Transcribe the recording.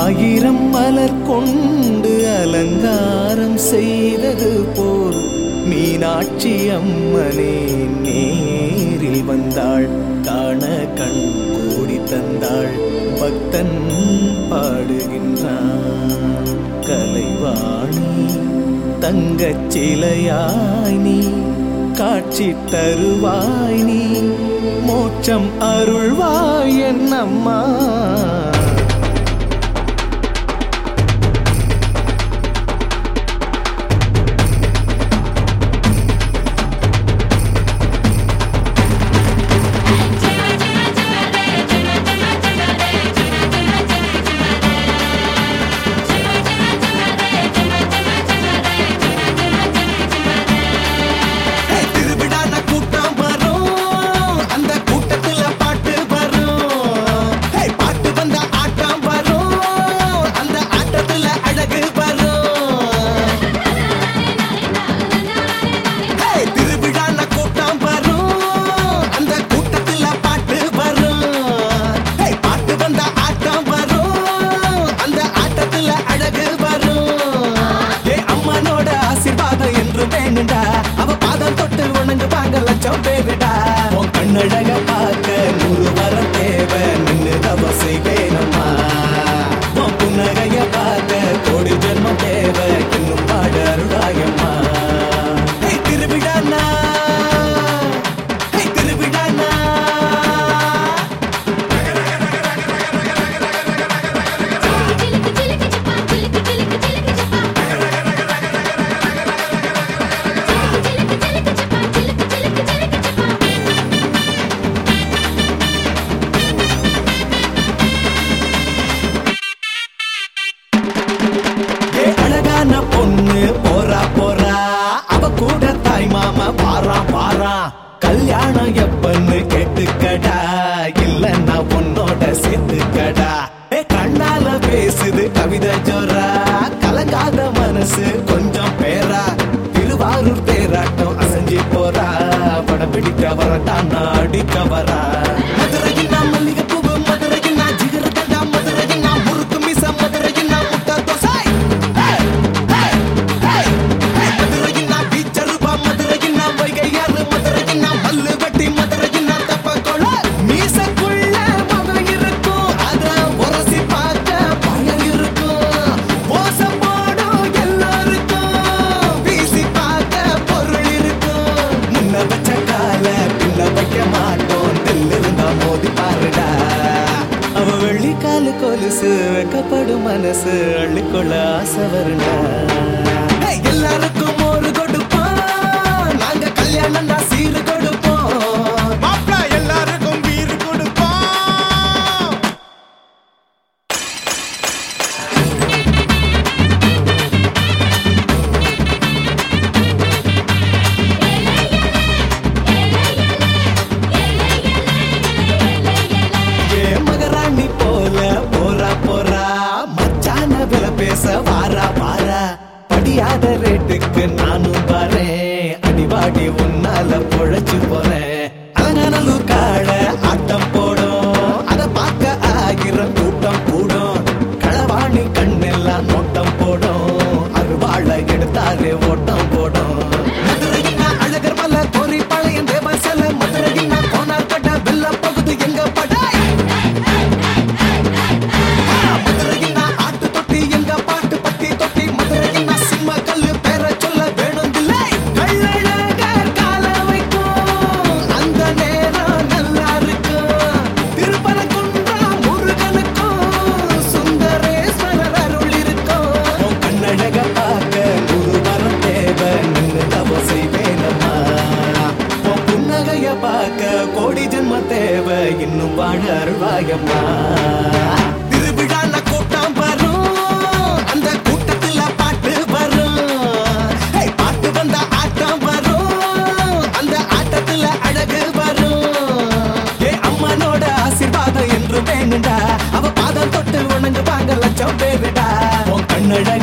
ஆயிரம் மலர் கொண்டு அலங்காரம் செய்தது போல் மீனாட்சி அம்மனே நேரில் வந்தாள் காண கண் கோடி தந்தாள் பக்தன் பாடுகின்றான் கலைவாணி தங்கச் சிலையாய் நீ காட்சி தருவாய் நீ மோட்சம் அருள்வாய் என் அம்மா திருவிழான கூட்டம் வரும் அந்த கூட்டத்துல பாட்டு வரும் ஹே, பாட்டு வந்த ஆட்டம் வரும் அந்த ஆட்டத்துல அழகு வரும் ஹே, திருவிழான கூட்டம் வரும் அந்த கூட்டத்துல பாட்டு வரும் ஹே, பாட்டு வந்த ஆட்டம் வரும் அந்த ஆட்டத்துல அழகு வரும் ஏ அம்மனோட ஆசீர்வாதம் என்று வேணுண்டா அவ பாதம் தொட்டு உணங்கு வாங்க லட்சம் பேருடா உன் கண்ணழக பார்க்க நூறு வரம் தேவை நின்று தவ செய்வேனம்மா உன் புன்னகைய பார்க்க கோடி ஜென்மம் தேவை இன்னும் பாட அருளாயம்மா ஹே, திருவிழாண்ணா ஹே, திருவிழாண்ணா చిలికి చిలికి చిప్పా చిలికి చిలికి చిలికి చిప్పా చిలికి చిలికి చిప్పా చిలికి చిలికి చిలికి చిప్పా ஏ அழகான பொண்ணு போறா போறா அவ கூட தாய் மாமா பாரா பாரா கல்யாணம் எப்பன்னு கேட்டுக்கடா இல்லன்னா உன்னோட சேர்த்துக்கடா ஏ கண்ணால பேசுது கவிதை ஜோரா கலங்காத மனசு கொஞ்சம் பேரா திருவாரூர் தேராட்டம் அசைஞ்சு போறா படம் பிடிக்க வரட்டா நான் அடிக்க வரா மதுரையில் நான் மல்லிகை பூவு மதுரையில் நான் ஜிகரதண்டா மதுரையில் நான் முறுக்கு மிச மதுரையில் நான் முட்டை dosa Hey! Hey! Hey! Hey! மதுரையில் நான் பீச்சருபா மதுரையில் நான் வைகையாறு மதுரையில் நான் பல்லு வெட்டி மதுரையில் நான் தப்பக்கொள்ள மீசக்குள்ள மதம் இருக்கும் அத உரசி பார்க்க பயம் இருக்கும் மோசம் போடும் எல்லாருக்கும் வீசி பார்க்க பொருள் இருக்கும் முன்ன வச்ச கால பின்ன வைக்க மாட்டோம் தில்லிருந்தா மோதி பாருடா அவ வெள்ளி காலு கொலுசு வெக்கப்படும் மனசு அள்ளிக்கொள்ள ஆசை வருண்டா ஏய், எல்லாருக்கும் ஒரு கொடுப்போம் நாங்க கல்யாணம் தான் சீரு கொடுப்போம் மாப்பிள எல்லாருக்கும் வீடு கொடுப்போம் ஏ மகராணி போல போறா போறா மச்சான வில பேச வாரா வாரா படியாத ரேட்டுக்கு நானும் வரேன் அடிவாடி உன்னால பொழைச்சு போறேன் அலங்கானலூர் காட ஆட்டம் போடும் அத பார்க்க ஆகிரம் கூட்டம் கூடும் களவாணி கண்ணெல்லாம் நோட்டம் போடும் அருவாள எடுத்தாரு ஓட்டம் போடும் மதுரையில் நான் அழகர் மலை கோரி பாளையம் தேவசல மதுரையில் நான் கோனார் கட்ட வெள்ள பகுதி எங்க படாய் மதுரையில் நான் ஆட்டு தொட்டி எங்க பாட்டு பட்டி தொட்டி மதுரையில் நான் சிம்ம கல்லு பேர சொல்ல வேணுந்தில்லை கள்ளழகர் கால வைக்கும் அந்த நேரம் நல்லா இருக்கும் திருப்பரங்குன்றம் முருகனுக்கும் சுந்தரேஸ்வரர் அருள் இருக்கும் உன் கண்ணழக பார்க்க நூறு வரம் தேவை நின்று தவ செய்வேனம்மா உன் புன்னகைய பார்க்க கோடி ஜென்ம தேவை இன்னும் வாழ அருள்வாயம்மா திருவிழான கூட்டம் வரும் அந்த கூட்டத்துல பாட்டு வரும் ஹே, பாட்டு வந்த ஆட்டம் வரும் அந்த ஆட்டத்துல அழகு வரும் ஏ அம்மனோட ஆசீர்வாதம் என்று வேணுண்டா அவ பாதம் தொட்டு உணங்கு வாங்க லட்சம் பேருடா உன் கண்ணழக